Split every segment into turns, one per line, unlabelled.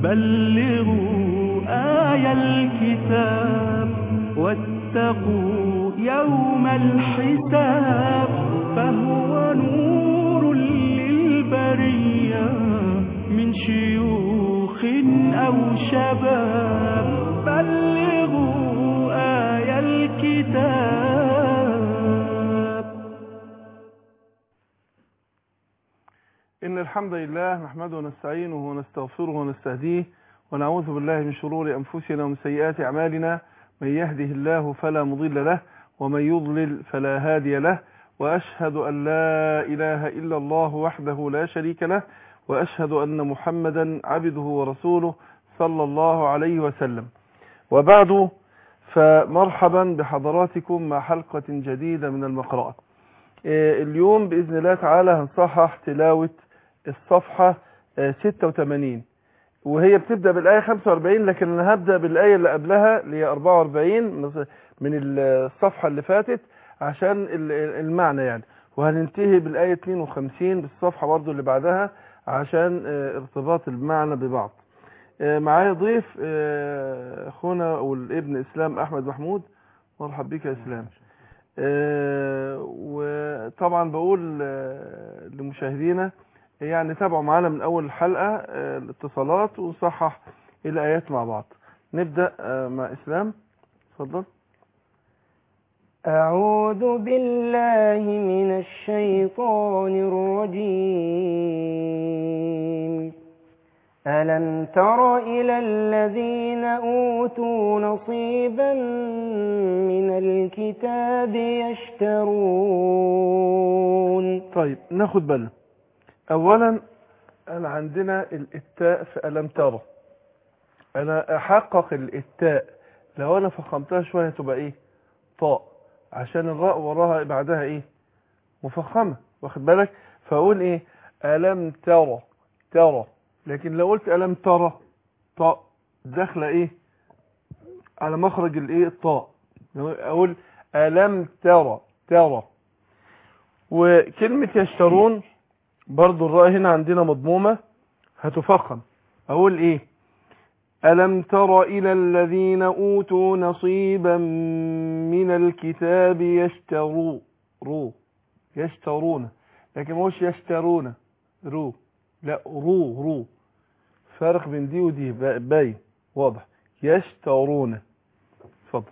بلغوا آي الكتاب واتقوا يوم الحساب فهو نور للبرية من شيوخ أو شباب بلغوا آي الكتاب
إن الحمد لله نحمده ونستعينه ونستغفره ونستهديه ونعوذ بالله من شرور أنفسنا ومن سيئات أعمالنا من يهده الله فلا مضل له ومن يضلل فلا هادي له وأشهد أن لا إله إلا الله وحده لا شريك له وأشهد أن محمدا عبده ورسوله صلى الله عليه وسلم وبعد فمرحبا بحضراتكم مع حلقة جديدة من المقرأة آه، اليوم بإذن الله تعالى هنصحح تلاوة الصفحة آه، 86 وهي بتبدأ بالآية 45 لكن أنا هبدأ بالآية اللي قبلها اللي هي 44 من- من الصفحة اللي فاتت عشان ال- المعنى يعني وهننتهي بالآية 52 بالصفحة برضو اللي بعدها عشان آه، ارتباط المعنى ببعض آه، معايا ضيف آه، أخونا والابن إسلام أحمد محمود مرحب بك يا إسلام آه، وطبعا بقول آه، لمشاهدينا يعني تابعوا معانا من أول الحلقة آه، الاتصالات ونصحح الآيات مع بعض نبدأ آه، مع إسلام اتفضل
أعوذ بالله من الشيطان الرجيم ألم تر إلى الذين أوتوا نصيبا من الكتاب يشترون
طيب ناخد بالنا أولا أنا عندنا الإتاء في ألم ترى أنا أحقق الإتاء لو أنا فخمتها شوية تبقى إيه طاء عشان الراء وراها بعدها إيه مفخمة واخد بالك فأقول إيه ألم ترى ترى لكن لو قلت ألم ترى طاء داخلة إيه على مخرج الإيه الطاء أقول ألم ترى ترى وكلمة يشترون برضو الراء هنا عندنا مضمومة هتفخم أقول إيه ألم تر إلى الذين أوتوا نصيبا من الكتاب يشتروا رو يشترون لكن مش يشترون رو لا رو رو فرق بين دي ودي با- باين واضح يشترون اتفضل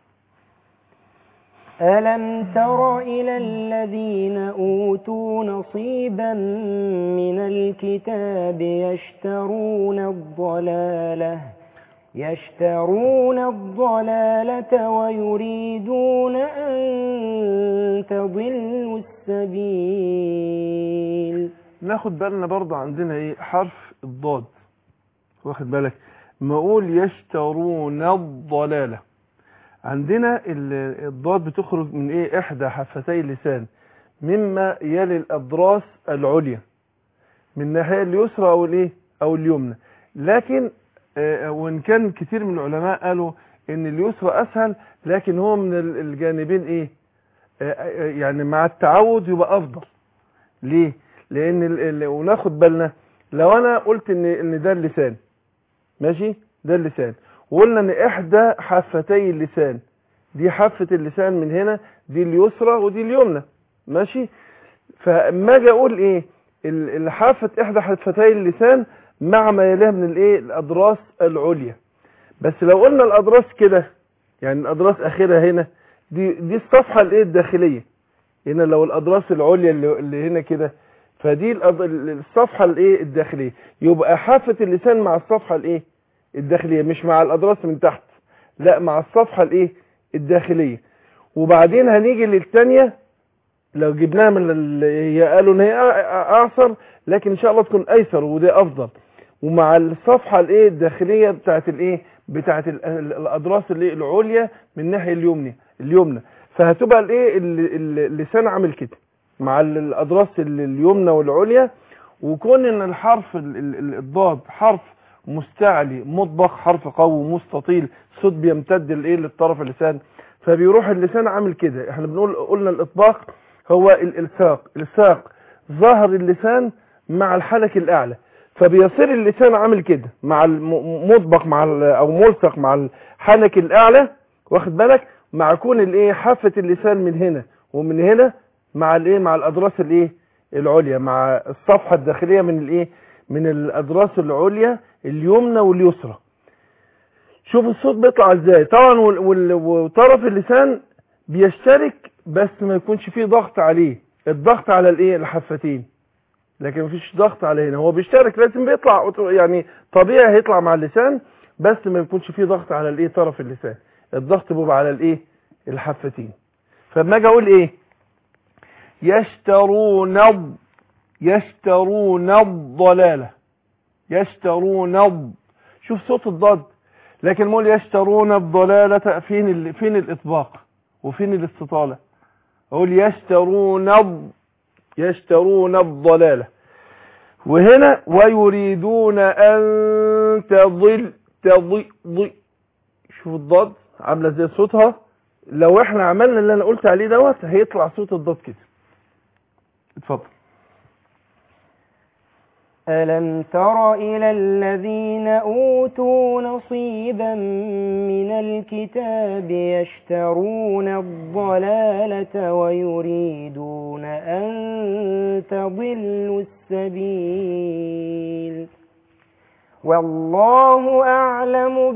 ألم تر إلى الذين أوتوا نصيبا من الكتاب يشترون الضلالة يشترون الضلالة ويريدون أن تضلوا السبيل
ناخد بالنا برضه عندنا ايه حرف الضاد واخد بالك ما اقول يشترون الضلالة عندنا ال- الضاد بتخرج من ايه احدى حفتي اللسان مما يلي الاضراس العليا من الناحية اليسرى او الايه او اليمنى لكن آه، وان كان كتير من العلماء قالوا ان اليسرى اسهل لكن هو من ال- الجانبين ايه آه، آه، يعني مع التعود يبقى افضل ليه لان ال... ال... وناخد بالنا لو انا قلت ان ان ده اللسان ماشي ده اللسان وقلنا ان احدى حفتي اللسان دي حافة اللسان من هنا دي اليسرى ودي اليمنى ماشي فاما اجي اقول ايه ال- ال- حافة احدى حفتي اللسان مع ما يليها من الايه الاضراس العليا بس لو قلنا الاضراس كده يعني الاضراس اخرها هنا دي دي الصفحة الايه الداخلية هنا لو الاضراس العليا اللي, اللي هنا كده فدي الأض- الصفحة الايه الداخلية يبقى حافة اللسان مع الصفحة الايه الداخلية مش مع الاضراس من تحت لا مع الصفحة الايه الداخلية وبعدين هنيجي للتانية لو جبناها من ال- هي قالوا ان هي أع- اعصر لكن ان شاء الله تكون ايسر وده افضل ومع الصفحة الايه الداخلية بتاعت الايه بتاعت ال- ال- الاضراس الايه العليا من الناحية اليمنى اليمنى فهتبقى الايه ال- ال- اللسان عامل كده مع ال- الاضراس ال- اليمنى والعليا وكون ان الحرف ال- ال- ال- الضاد حرف مستعلي مطبق حرف قوي مستطيل صوت بيمتد لايه للطرف اللسان فبيروح اللسان عامل كده احنا بنقول قلنا الاطباق هو الالصاق الصاق ظهر اللسان مع الحلك الاعلى فبيصير اللسان عامل كده مع الم- مطبق مع ال- او ملصق مع الحنك الاعلى واخد بالك مع كون الايه حافه اللسان من هنا ومن هنا مع الايه مع الاضراس الايه العليا مع الصفحه الداخليه من الايه من الاضراس العليا اليمنى واليسرى شوف الصوت بيطلع ازاي طبعا وال- وال- وطرف اللسان بيشترك بس ما يكونش فيه ضغط عليه الضغط على الايه الحفتين لكن مفيش ضغط عليه هنا هو بيشترك لازم بيطلع أوتو- يعني طبيعي هيطلع مع اللسان بس ما يكونش فيه ضغط على الايه طرف اللسان الضغط بيبقى على الايه الحفتين فلما اجي اقول ايه يشترون الض- يشترون الضلاله يشترون الض- شوف صوت الضاد لكن مول يشترون الضلالة فين ال... فين الإطباق وفين الاستطالة أقول يشترون الض... يشترون الضلالة وهنا ويريدون أن تضل تضي ضي شوف الضاد عاملة زي صوتها لو احنا عملنا اللي انا قلت عليه دوت هيطلع صوت الضاد كده اتفضل
ألم تر إلى الذين أوتوا نصيبا من الكتاب يشترون الضلالة ويريدون أن تضلوا السبيل والله أعلم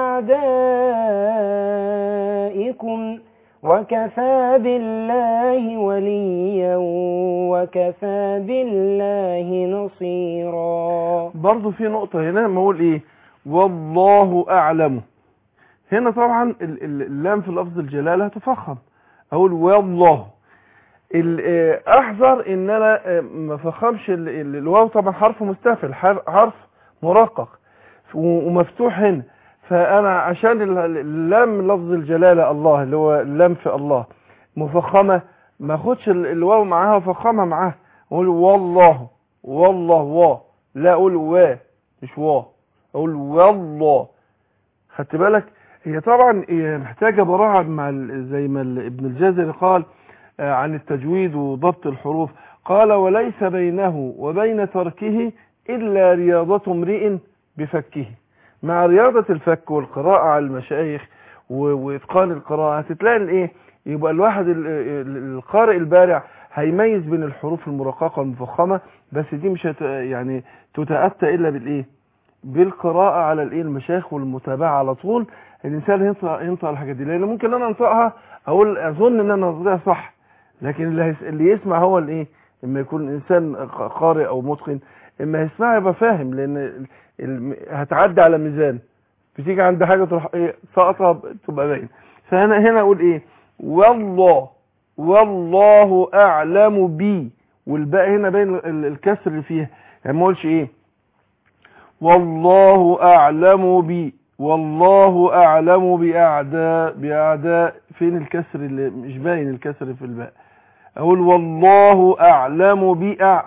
بأعدائكم وكفى بالله وليا وكفى بالله نصيرا
برضو في نقطة هنا ما اقول ايه والله اعلم هنا طبعا ال- ال- اللام في لفظ الجلالة هتفخم اقول والله ال- آه، احذر ان انا آه، ما فخمش ال- ال- الواو طبعا حرف مستفل حر- حرف مرقق و- ومفتوح هنا فانا عشان ال- ال- اللام لفظ الجلالة الله اللي هو اللام في الله مفخمة ما اخدش ال- الواو معاها وفخمها معاها اقول والله والله وا لا اقول وا مش وا اقول والله خدت بالك هي طبعا هي محتاجه براعه مع ال- زي ما ال- ابن الجزري قال آه، عن التجويد وضبط الحروف قال وليس بينه وبين تركه الا رياضه امرئ بفكه مع رياضه الفك والقراءه على المشايخ و- واتقان القراءه هتتلاقي الايه يبقى الواحد ال- ال- القارئ البارع هيميز بين الحروف المرققه والمفخمه بس دي مش هت يعني تتاتى الا بالايه بالقراءه على الايه المشايخ والمتابعه على طول الانسان ينطق ينطق الحاجات دي لان ممكن انا انطقها اقول اظن ان انا انطقها صح لكن اللي هيس... اللي يسمع هو الايه اما يكون انسان ق- قارئ او متقن اما يسمع يبقى فاهم لان ال... ال... هتعدي على ميزان بتيجي عند حاجه تروح ايه سقطها تبقى باين فانا هنا اقول ايه والله والله اعلم بي والباء هنا باين ال- الكسر اللي فيها يعني ما اقولش ايه والله اعلم بي والله اعلم باعداء باعداء فين الكسر اللي مش باين الكسر في الباء اقول والله اعلم بأع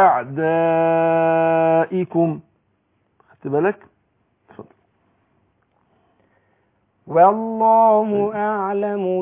باعدائكم خدت بالك اتفضل
والله أعلم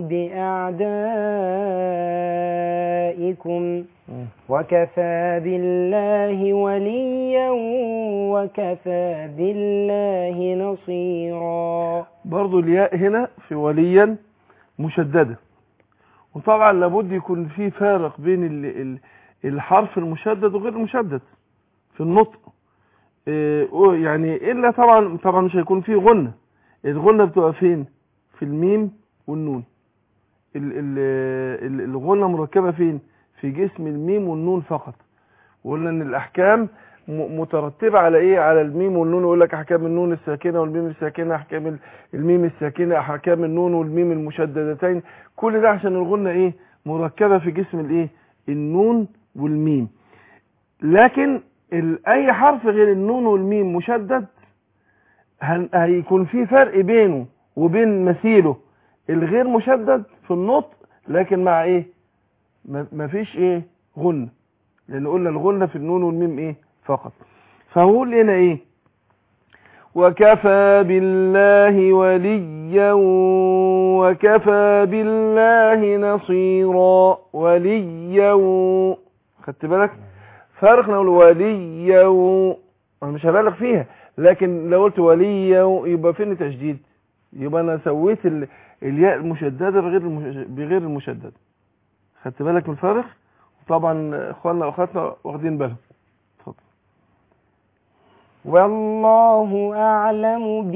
بأعدائكم وكفى بالله وليا وكفى بالله نصيرا
برضو الياء هنا في وليا مشددة وطبعا لابد يكون في فارق بين ال- ال- الحرف المشدد وغير المشدد في النطق إيه، يعني الا طبعا طبعا مش هيكون فيه غنة الغنة بتبقى فين في الميم والنون ال- ال- ال- الغنة مركبة فين في جسم الميم والنون فقط وقلنا ان الاحكام م- مترتبة على ايه على الميم والنون يقول لك احكام النون الساكنة والميم الساكنة احكام ال- الميم الساكنة احكام النون والميم المشددتين كل ده عشان الغنة ايه مركبة في جسم الايه النون والميم لكن ال- اي حرف غير النون والميم مشدد هن- هيكون في فرق بينه وبين مثيله الغير مشدد في النطق لكن مع ايه ما- مفيش ايه غنة لان قلنا الغنة في النون والميم ايه فقط فهقول هنا ايه وكفى بالله وليا وكفى بالله نصيرا وليا خدت بالك فرق نقول وليا انا مش هبالغ فيها لكن لو قلت وليا يبقى فين تشديد يبقى انا سويت ال... الياء المشدده بغير المش... بغير المشدده خدت بالك من الفارق طبعا اخواننا واخواتنا واخدين بالهم اتفضل
والله أعلم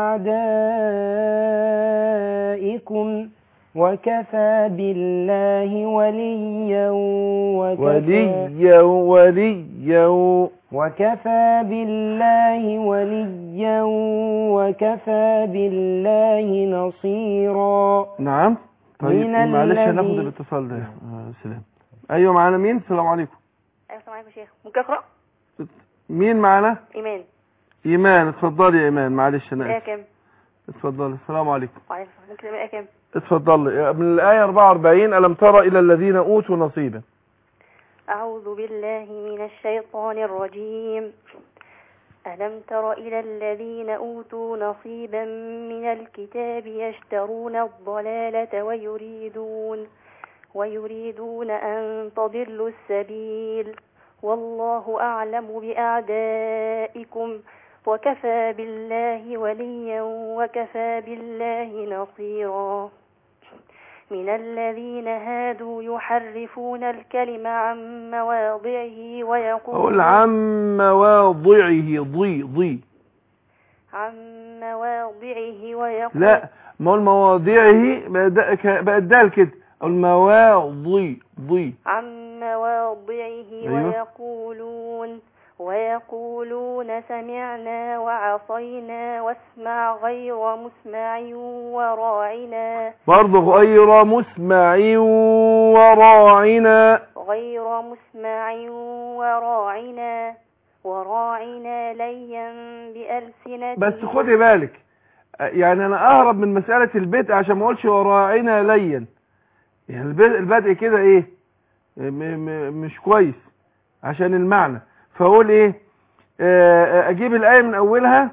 بأعدائكم وكفى بالله وليا وكفى,
وليا وليا
وكفى بالله وليا وكفى بالله نصيرا
نعم طيب
من
معلش
الذي-
هناخد الاتصال ده آه، سلام ايوه معانا مين السلام عليكم
ايوه السلام عليكم يا شيخ ممكن اقرا
مين معانا
ايمان
ايمان اتفضلي يا ايمان معلش انا
الايه
اسف
كام
اتفضلي السلام عليكم
وعليكم السلام ممكن الايه كام
اتفضلي من الآية 44 ألم تر إلى الذين أوتوا نصيبا
أعوذ بالله من الشيطان الرجيم ألم تر إلى الذين أوتوا نصيبا من الكتاب يشترون الضلالة ويريدون ويريدون أن تضلوا السبيل والله أعلم بأعدائكم وكفى بالله وليا وكفى بالله نصيرا من الذين هادوا يحرفون الكلم عن مواضعه
أقول
ويقولون
عن مواضعه ضي ضي
عن مواضعه ويقول
لا ما هو المواضعه بقى دا- ك- بقى الدال كده المواضي ضي
عن مواضعه
أيوة.
ويقولون ويقولون سمعنا وعصينا واسمع غير مسمع وراعنا
برضه غير مسمع وراعنا
غير مسمع وراعنا وراعنا ليا بألسنتهم
بس خدي بالك يعني أنا أهرب من مسألة البدء عشان ما أقولش وراعنا ليا يعني البدء, البدء كده إيه م م مش كويس عشان المعنى فأقول إيه آه، أجيب الآية من أولها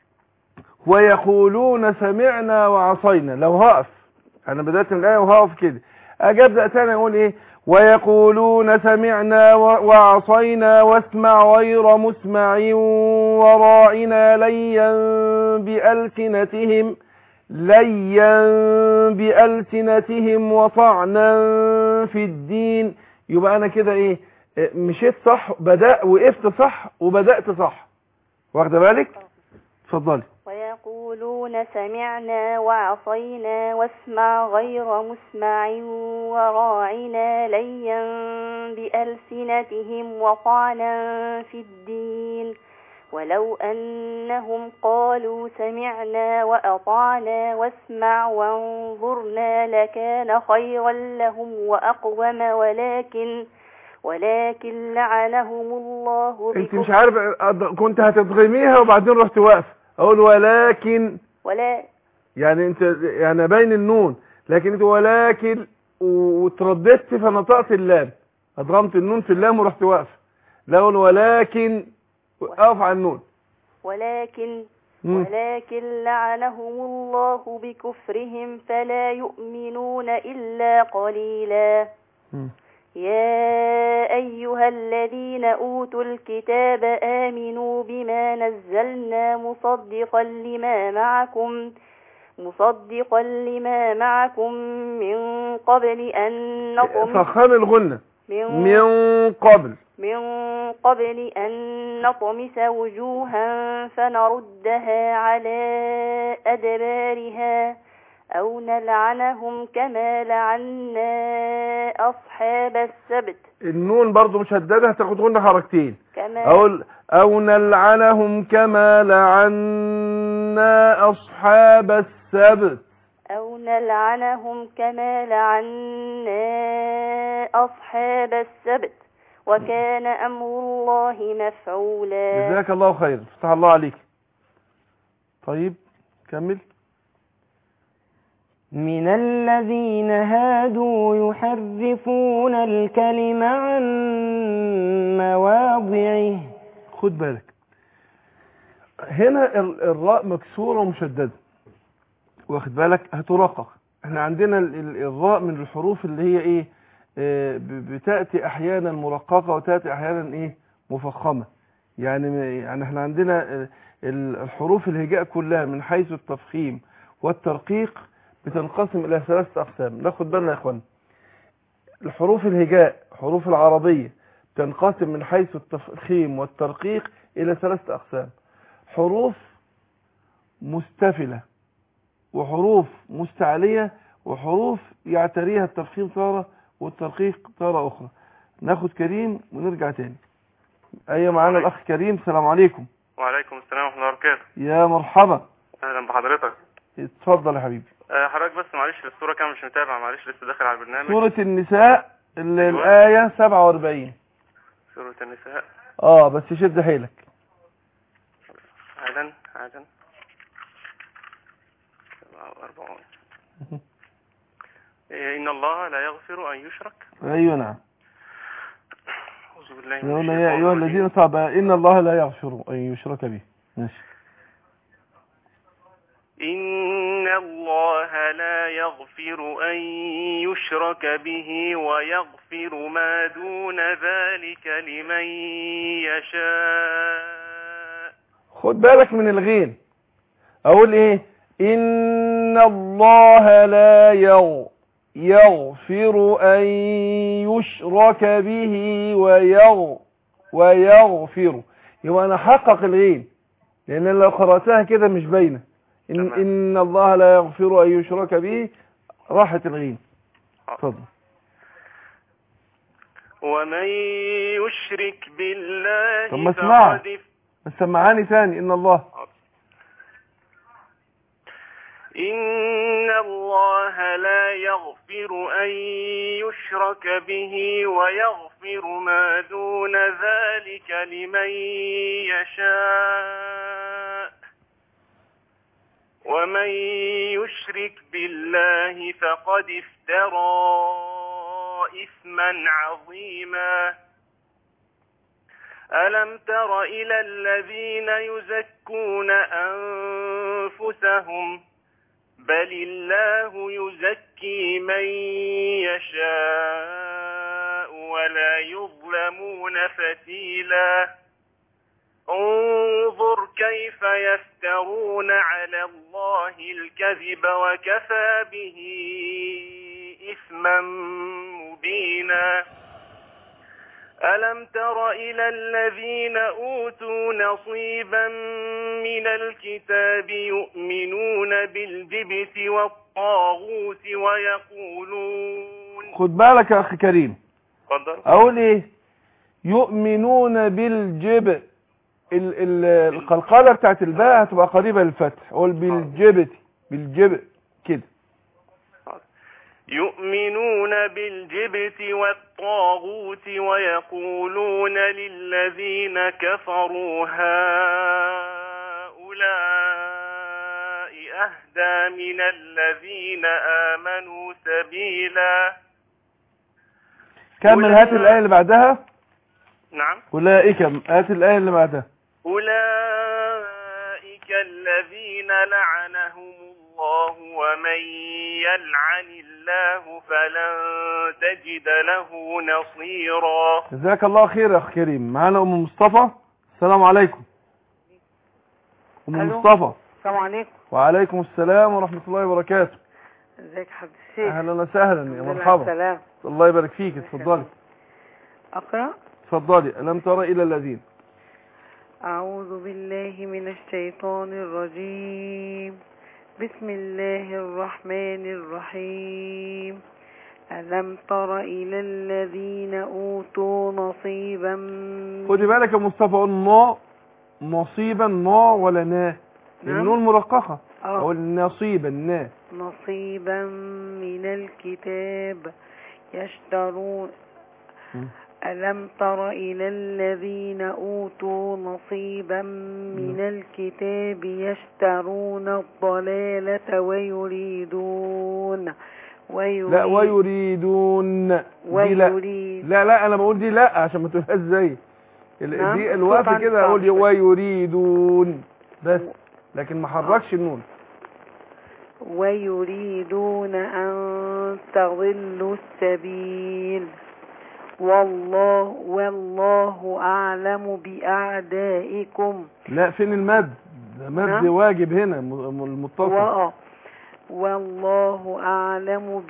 ويقولون سمعنا وعصينا لو هقف انا بدأت من الآية وهقف كده اجي ابدأ تاني اقول ايه ويقولون سمعنا و- وعصينا واسمع غير مسمع وراعنا ليا بألسنتهم ليا بألسنتهم وطعنا في الدين يبقى انا كده ايه إيه، مشيت صح بدأ وقفت صح وبدأت صح واخده بالك اتفضلي
ويقولون سمعنا وعصينا واسمع غير مسمع وراعنا ليا بألسنتهم وطعنا في الدين ولو أنهم قالوا سمعنا وأطعنا واسمع وانظرنا لكان خيرا لهم وأقوم ولكن ولكن لعنهم الله
انت مش
بكفر
عارف أض- كنت هتضغميها وبعدين رحت واقف اقول ولكن
ولا
يعني انت يعني باين النون لكن انت ولكن و- وترددت فنطقت اللام اضغمت النون في اللام ورحت واقف لا اقول ولكن اقف على النون
ولكن
مم.
ولكن لعنهم الله بكفرهم فلا يؤمنون إلا قليلا
مم.
يا أيها الذين أوتوا الكتاب آمنوا بما نزلنا مصدقا لما معكم مصدقا لما معكم من قبل أن نطمس
فخام الغنة
من
من قبل
من قبل أن نطمس وجوها فنردها على أدبارها أو نلعنهم كما لعنا أصحاب السبت
النون برضو مشددة هتاخد غنة حركتين
كما
اقول او نلعنهم كما لعنا اصحاب السبت
أو نلعنهم كما لعنا أصحاب السبت وكان أمر الله مفعولا
جزاك الله خير فتح الله عليك طيب كمل
من الذين هادوا يحرفون الكلم عن مواضعه
خد بالك هنا ال- الراء مكسورة ومشددة واخد بالك هترقق احنا عندنا ال- ال- الراء من الحروف اللي هي ايه آه، ب- بتأتي احيانا مرققة وتأتي احيانا ايه مفخمة يعني يعني احنا عندنا ال- ال- الحروف الهجاء كلها من حيث التفخيم والترقيق بتنقسم الى ثلاثة اقسام ناخد بالنا يا اخوان الحروف الهجاء حروف العربية تنقسم من حيث التفخيم والترقيق الى ثلاثة اقسام حروف مستفلة وحروف مستعلية وحروف يعتريها التفخيم تارة والترقيق تارة أخرى ناخد كريم ونرجع تاني أيوة معانا الأخ كريم السلام عليكم
وعليكم السلام ورحمة الله وبركاته
يا مرحبا
أهلا بحضرتك
اتفضل يا حبيبي
أه، حضرتك بس معلش الصورة كام مش متابع معلش لسه داخل على البرنامج
سورة النساء ال-
أيوة.
الآية 47
سورة النساء
اه بس شد حيلك
عدن عدن سبعة وأربعون إيه، إن الله لا يغفر أن يشرك
أيوة نعم
أعوذ بالله من
يقول
الشيطان
يا أيها
الرجيم.
الذين طب إن الله لا يغفر أن يشرك به ماشي
إن الله لا يغفر أن يشرك به ويغفر ما دون ذلك لمن يشاء
خد بالك من الغين اقول ايه ان الله لا يغ يغفر ان يشرك به ويغ ويغفر يبقى انا حقق الغين لان لو قراتها كده مش باينه ان
تمام.
ان الله لا يغفر ان يشرك به راحت الغين اتفضل
ومن يشرك بالله
طب ما اسمعها.
فقد اف-
بس سمعاني ثاني ان الله
إن الله لا يغفر أن يشرك به ويغفر ما دون ذلك لمن يشاء ومن يشرك بالله فقد افترى إثما عظيما ألم تر إلى الذين يزكون أنفسهم بل الله يزكي من يشاء ولا يظلمون فتيلا انظر كيف يفترون على الله الكذب وكفى به إثما مبينا ألم تر إلى الذين أوتوا نصيبا من الكتاب يؤمنون بالجبت والطاغوت ويقولون
خد بالك يا اخي كريم
تفضل
اقول ايه يؤمنون بالجبت ال ال القلقله بتاعت الباء هتبقى قريبه للفتح اقول بالجبت بالجبت كده
يؤمنون بالجبت والطاغوت ويقولون للذين كفروا هؤلاء أهدى من الذين آمنوا سبيلا
كمل هات الايه اللي بعدها
نعم
اولئك هات الايه اللي بعدها
أولئك الذين لعنهم الله ومن يلعن الله فلن تجد له نصيرا
جزاك الله خير يا اخ كريم معانا ام مصطفى السلام عليكم ام
ألو.
مصطفى
السلام عليكم
وعليكم السلام ورحمه الله وبركاته
ازيك يا حبيبي الشيخ
اهلا وسهلا يا
الحمد لله على
مرحبا
السلام
الله يبارك فيك اتفضلي
اقرا
اتفضلي الم تر الى الذين
اعوذ بالله من الشيطان الرجيم بسم الله الرحمن الرحيم ألم تر إلى الذين أوتوا نصيبا
خدي بالك يا مصطفى قول نا نصيبا نا ولا نا
نعم.
النون مرققه
آه.
اقول نصيبا نا
نصيبا من الكتاب يشترون
مم.
ألم تر إلى الذين أوتوا نصيبا من الكتاب يشترون الضلالة ويريدون ويريد
لا ويريدون دي لا
ويريد
لا لا انا بقول دي لا عشان ما تقولهاش زي ال-
نعم،
دي
الصوت
الوقف
عندي
كده
صعب
اقول
شوية.
ويريدون بس لكن ما حركش النون
ويريدون أن تضلوا السبيل والله والله أعلم بأعدائكم
لا فين المد ده مد
نعم.
واجب هنا م- م- المتصل
وآه. والله أعلم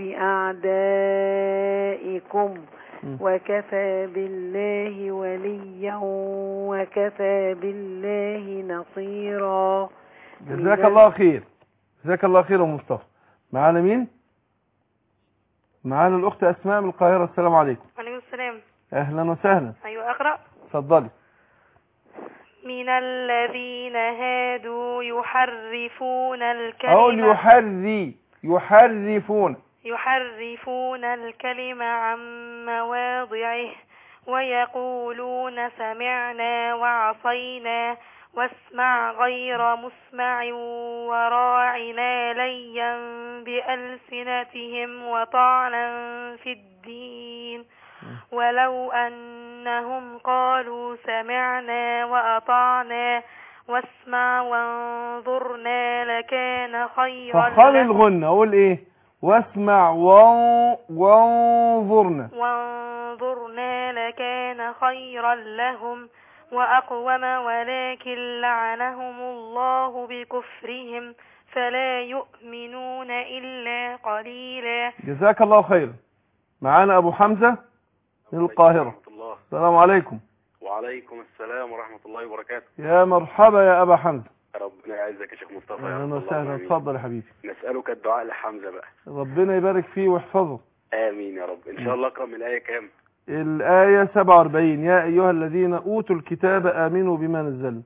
بأعدائكم
م.
وكفى بالله وليا وكفى بالله نصيرا
جزاك الله خير جزاك الله خير يا مصطفى معانا مين معانا الاخت اسماء من القاهره السلام عليكم
عليكم السلام
اهلا وسهلا
أيوة أقرأ
اتفضلي
من الذين هادوا يحرفون
اقول
الكلمة
يحري يحرفون
يحرفون الكلم عن مواضعه ويقولون سمعنا وعصينا واسمع غير مسمع وراعنا ليا بألسنتهم وطعنا في الدين ولو أنهم قالوا سمعنا وأطعنا واسمع وانظرنا لكان خيرا
فخر
لهم
الغنة اقول ايه واسمع وان- وانظرنا
وانظرنا لكان خيرا لهم وأقوم ولكن لعنهم الله بكفرهم فلا يؤمنون إلا قليلا
جزاك الله خيرا معانا ابو حمزة من القاهرة
ورحمة الله
السلام عليكم
وعليكم السلام ورحمة الله وبركاته
يا مرحبا يا ابا حمزة
ربنا يعزك يا شيخ مصطفى يا
اهلا
رب
وسهلا
اللهم آمين.
اتفضل يا حبيبي
نسألك الدعاء لحمزة بقى
ربنا يبارك فيه ويحفظه
آمين يا رب إن شاء الله أقرأ من الآية كام
الآية 47 يا أيها الذين أوتوا الكتاب آمنوا بما نزل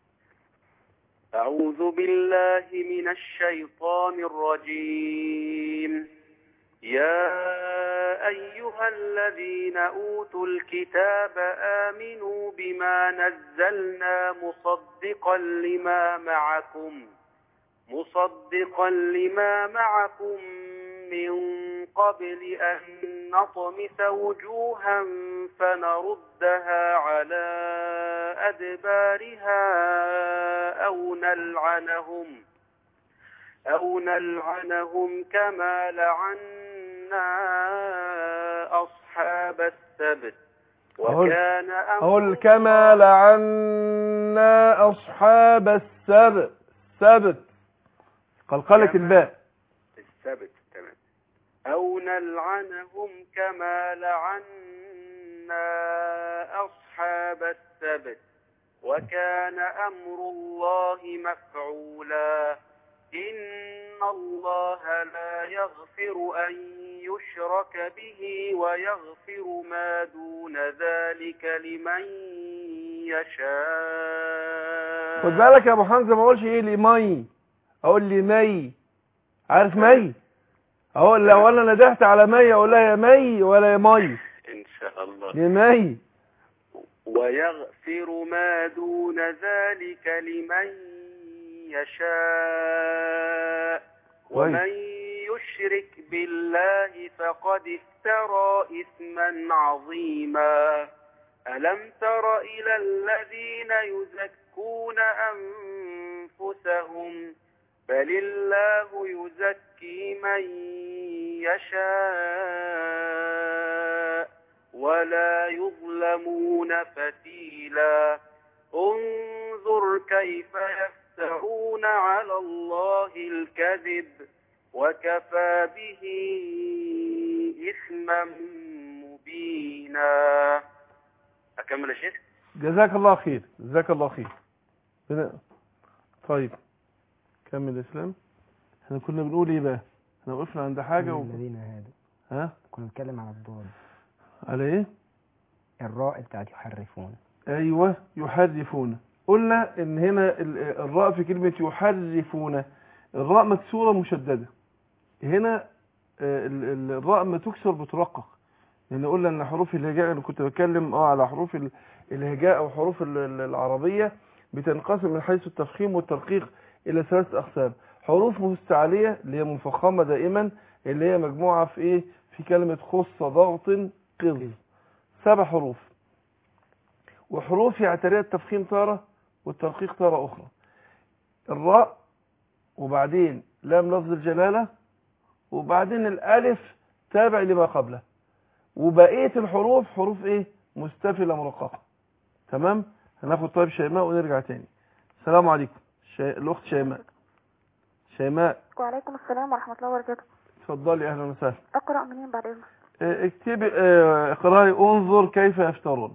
أعوذ بالله من الشيطان الرجيم يا أيها الذين أوتوا الكتاب آمنوا بما نزلنا مصدقا لما معكم مصدقا لما معكم من قبل أن نطمس وجوها فنردها على أدبارها أو نلعنهم أو نلعنهم كما لعنا أصحاب السبت وكان أمر
قل كما لعنا أصحاب السبت سبت قلقلة
كما-
الباء
السبت تمام أو نلعنهم كما لعنا أصحاب السبت وكان أمر الله مفعولا إن الله لا يغفر أن يشرك به ويغفر ما دون ذلك لمن يشاء
خد بالك يا أبو حمزة ما أقولش إيه لمي أقول لي مي عارف مي أقول لو أنا ندهت على مي أقول لها يا مي ولا يا مي
إن شاء الله
لمي
ويغفر ما دون ذلك لمن يشاء ومن يشرك بالله فقد افترى إثما عظيما ألم تر إلى الذين يزكون أنفسهم بل الله يزكي من يشاء ولا يظلمون فتيلا انظر كيف يفترون على الله الكذب وكفى به إثما مبينا أكمل يا شيخ
جزاك الله خير جزاك الله خير بن- طيب كمل الإسلام احنا كنا بنقول ايه بقى احنا وقفنا عند حاجة و...
الذين هادوا
ها
كنا بنتكلم على الضاد
على ايه
الراء بتاعت يحرفون
ايوه يحرفون قلنا ان هنا ال- الراء في كلمة يحرفون الراء مكسورة مشددة هنا آه، ال- ال- الراء ما تكسر بترقق لان قلنا ان حروف الهجاء انا كنت بتكلم اه على حروف ال- الهجاء او حروف ال- ال- العربية بتنقسم من حيث التفخيم والترقيق الى ثلاث اقسام حروف مستعلية اللي هي مفخمة دائما اللي هي مجموعة في ايه في كلمة خص ضغط قض سبع حروف وحروف يعتريها التفخيم تارة والترقيق تارة أخرى الراء وبعدين لام لفظ الجلالة وبعدين الألف تابع لما قبله وبقيه الحروف حروف ايه مستفله مرققه تمام هناخد طيب شيماء ونرجع تاني السلام عليكم شي... الاخت شيماء شيماء
وعليكم السلام ورحمة الله وبركاته
اتفضلي اهلا وسهلا
أقرأ منين بعد إذنك
اه، اكتبي اه، اقراي انظر كيف يفترون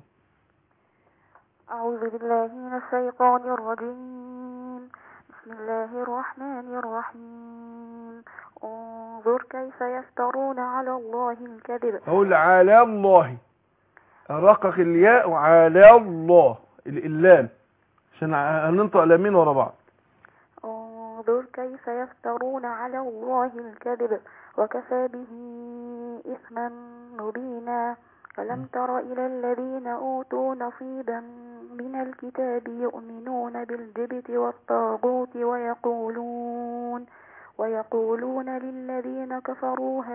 أعوذ بالله من الشيطان الرجيم بسم الله الرحمن الرحيم انظر كيف يفترون على الله الكذب
اقول على الله رقق الياء وعلى الله ال- اللام عشان ع- هننطق لامين ورا بعض
انظر كيف يفترون على الله الكذب وكفى به إثما مبينا ألم تر إلى الذين أوتوا نصيبا من الكتاب يؤمنون بالجبت والطاغوت ويقولون ويقولون للذين كفروا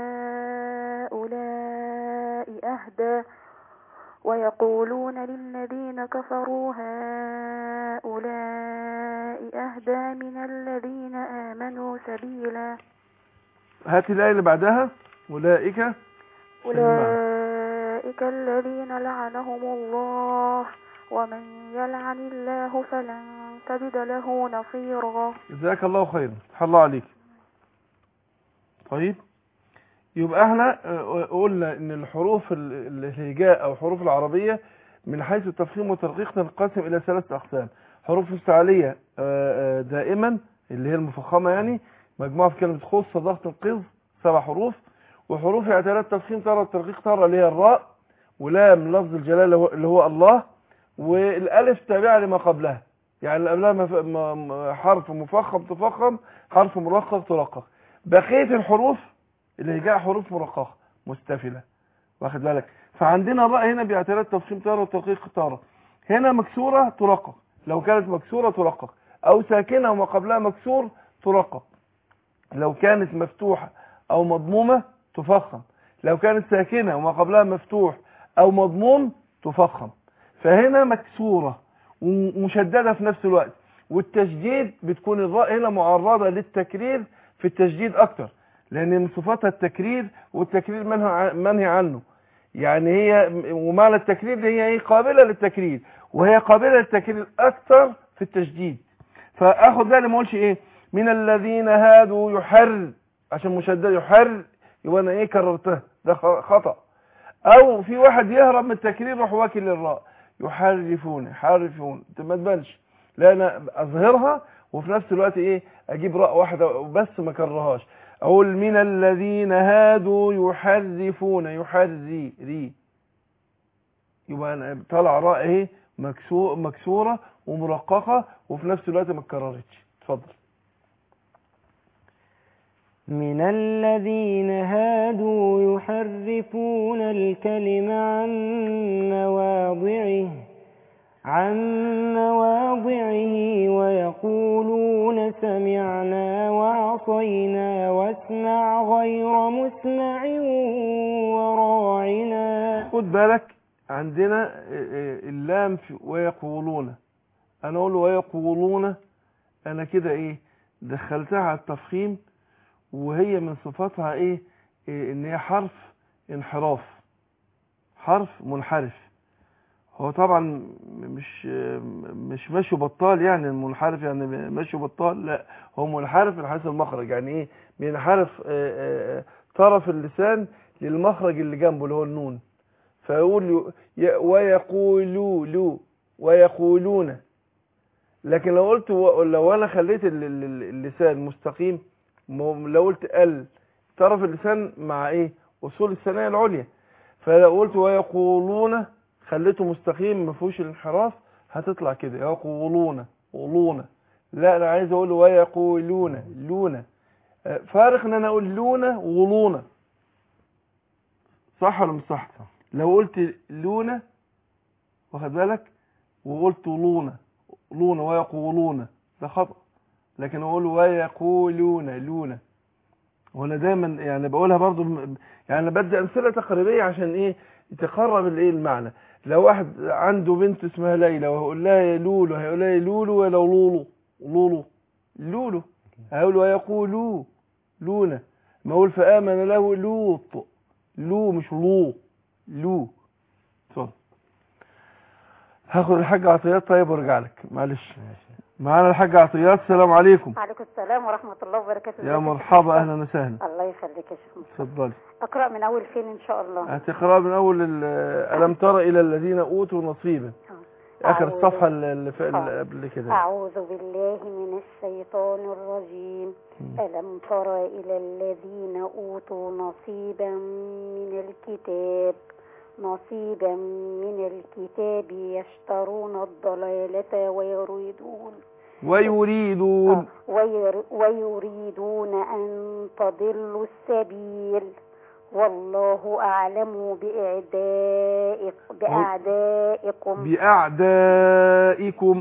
هؤلاء أهدى ويقولون للذين كفروا هؤلاء أهدى من الذين آمنوا سبيلا
هات الآية اللي بعدها أولئك
أولئك الذين لعنهم الله ومن يلعن الله فلن تجد له نصيرا
جزاك الله خيرا فتح الله عليك طيب يبقى احنا اه، قلنا ان الحروف ال- الهجاء او الحروف العربية من حيث التفخيم والترقيق تنقسم الى ثلاث اقسام حروف استعالية اه، اه، دائما اللي هي المفخمة يعني مجموعة في كلمة خص ضغط القذ سبع حروف وحروف اعتلات تفخيم ترى الترقيق ترى اللي هي الراء ولام لفظ الجلالة هو- اللي هو الله والالف تابعة لما قبلها يعني اللي قبلها مف- م- م- حرف مفخم تفخم حرف مرقق ترقق بقية الحروف اللي هي جاء حروف مرققة مستفلة واخد بالك فعندنا الراء هنا باعتلات تفخيم تارة وترقيق تارة هنا مكسورة ترقق لو كانت مكسورة ترقق او ساكنة وما قبلها مكسور ترقق لو كانت مفتوحة او مضمومة تفخم لو كانت ساكنة وما قبلها مفتوح او مضموم تفخم فهنا مكسورة ومشددة في نفس الوقت والتشديد بتكون الراء هنا معرضة للتكرير في التشديد اكتر لان من صفاتها التكرير والتكرير منهي عن- منهي عنه يعني هي ومعنى التكرير هي ايه قابلة للتكرير وهي قابلة للتكرير اكتر في التشديد فاخد بالي ما اقولش ايه من الذين هادوا يحر عشان مشدد يحر يبقى انا ايه كررتها ده خ- خطأ او في واحد يهرب من التكرير يروح واكل للراء يحرفون يحرفون ما تبانش لا انا اظهرها وفي نفس الوقت ايه اجيب راء واحده بس ما اكررهاش اقول من الذين هادوا يحرفون يحري ري يبقى انا طلع راء ايه مكسو مكسوره ومرققه وفي نفس الوقت ما اتكررتش اتفضل
من الذين هادوا يحرفون الكلم عن مواضعه عن مواضعه ويقولون سمعنا وعصينا واسمع غير مسمع وراعنا
خد بالك عندنا اه، اه، اللام في ويقولون انا اقول ويقولون انا كده ايه دخلتها على التفخيم وهي من صفاتها ايه, إيه ان هي حرف انحراف حرف منحرف هو طبعا مش مش ماشي بطال يعني المنحرف يعني ماشي بطال لا هو منحرف من حيث المخرج يعني ايه بينحرف آه، آه، طرف اللسان للمخرج اللي جنبه اللي هو النون فيقول ي- ويقولوا لو ويقولون لكن لو قلت و- لو انا خليت ال- ال- ال- اللسان مستقيم م- لو قلت ال طرف اللسان مع ايه اصول الثنايا العليا فلو قلت ويقولون خليته مستقيم ما فيهوش الانحراف هتطلع كده يقولون قولون لا انا عايز اقول ويقولون لون آه، فارق ان انا اقول لون وغلون صح ولا مش صح لو قلت لون واخد بالك وقلت لون لون ويقولون ده خطأ لكن اقول ويقولون لون وانا دايما يعني بقولها برضو م- يعني أنا بدي امثله تقريبيه عشان ايه تقرب الايه المعنى لو واحد عنده بنت اسمها ليلى وهيقول لها يا لولو هيقول لها يا لولو ولا لولو لولو لولو هيقول ويقولوا لونا ما اقول فامن له لوط لو مش لو لو اتفضل هاخد الحاج عطيات طيب وارجع لك معلش معانا الحاج عطيات السلام عليكم
وعليكم السلام ورحمة الله وبركاته
يا مرحبا اهلا وسهلا
الله يخليك يا شيخ مصطفى.
اتفضلي
أقرأ من أول فين إن شاء الله
هتقرا من اول ال- الم تر الى الذين اوتوا نصيبا اخر
أعوذ-
الصفحه اللي اللي في- اللي
آه.
قبل كده
أعوذ بالله من الشيطان الرجيم ألم تر إلى الذين أوتوا نصيبا من الكتاب نصيبا من الكتاب يشترون الضلالة ويريدون
ويريدون
آه، وير ويريدون أن تضلوا السبيل والله أعلم بإعدائك بأعدائكم
باعدائكم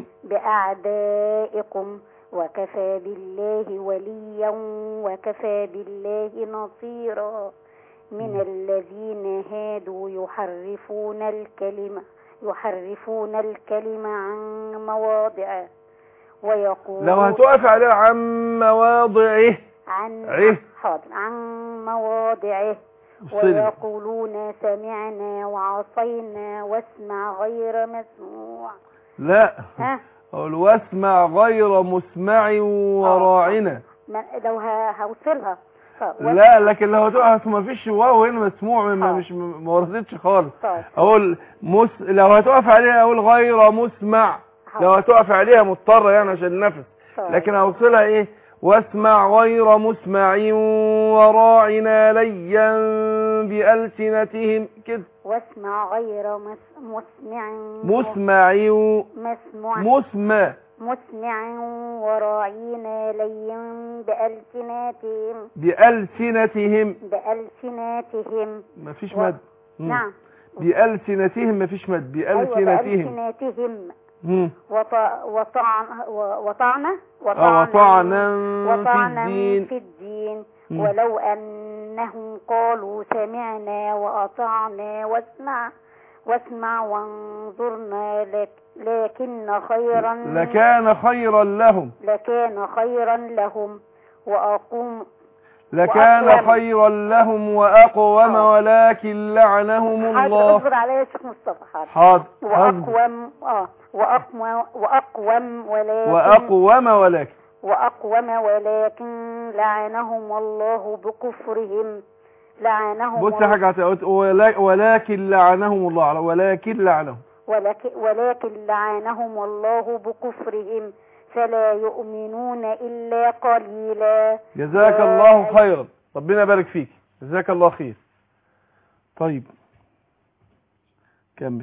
بأعدائكم وكفى بالله وليا وكفى بالله نصيرا من الذين هادوا يحرفون الكلمة يحرفون الكلمة عن مواضعه ويقولون
لو هتقف عليه عن مواضعه
عن
عه.
حاضر عن مواضعه
افصلي
ويقولون سمعنا وعصينا واسمع غير مسموع
لا
ها
اقول واسمع غير مسمع وراعنا
ما لو ه- هوصلها طب
لا لكن لو هتقف ما فيش واو هنا مسموع ما
آه.
مش ما وردتش خالص
طيب
اقول مس لو هتقف عليها اقول غير مسمع لو هتقف عليها مضطرة يعني عشان النفس
طيب.
لكن اوصلها ايه واسمع غير مسمع وراعنا ليا بألسنتهم كده
واسمع غير مس مسمع
مسمع
مسموع
مسمع
مسمع وراعينا ليا بألسناتهم
بألسنتهم
بألسناتهم
ما فيش
و-
مد مم.
نعم
بألسنتهم ما فيش مد
أيوة
بألسنتهم
بألسناتهم
مم.
وط- وطعن و- وطعنا
آه، وطعنا في
وطعنا
الدين
في الدين
مم.
ولو أنهم قالوا سمعنا وأطعنا واسمع واسمع وانظرنا لك لكن خيرا
لكان خيرا لهم
لكان خيرا لهم وأقوم
لكان
وأقوم.
خيرا لهم وأقوم
آه.
ولكن لعنهم
حاضر
الله
اصبر عليا يا شيخ مصطفى حاضر
حاضر حاضر.
وأقوم اه وأقوم وأقوم ولكن
وأقوم ولكن
وأقوم ولكن لعنهم الله بكفرهم لعنهم
بص يا
الله-
حاج عطية، ولا- ولكن لعنهم الله على ولكن لعنهم
ولكن, ولكن لعنهم الله بكفرهم فلا يؤمنون إلا قليلا
جزاك الله خيرا ربنا يبارك فيك جزاك الله خير طيب كمل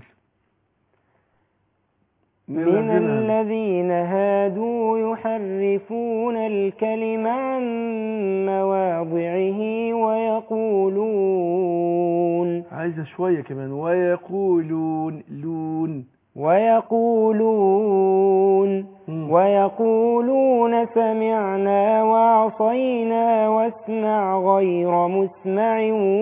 من الذين هادوا يحرفون الكلم عن مواضعه ويقولون
عايزة شوية كمان ويقولون لون
ويقولون
مم.
ويقولون سمعنا وعصينا واسمع غير مسمع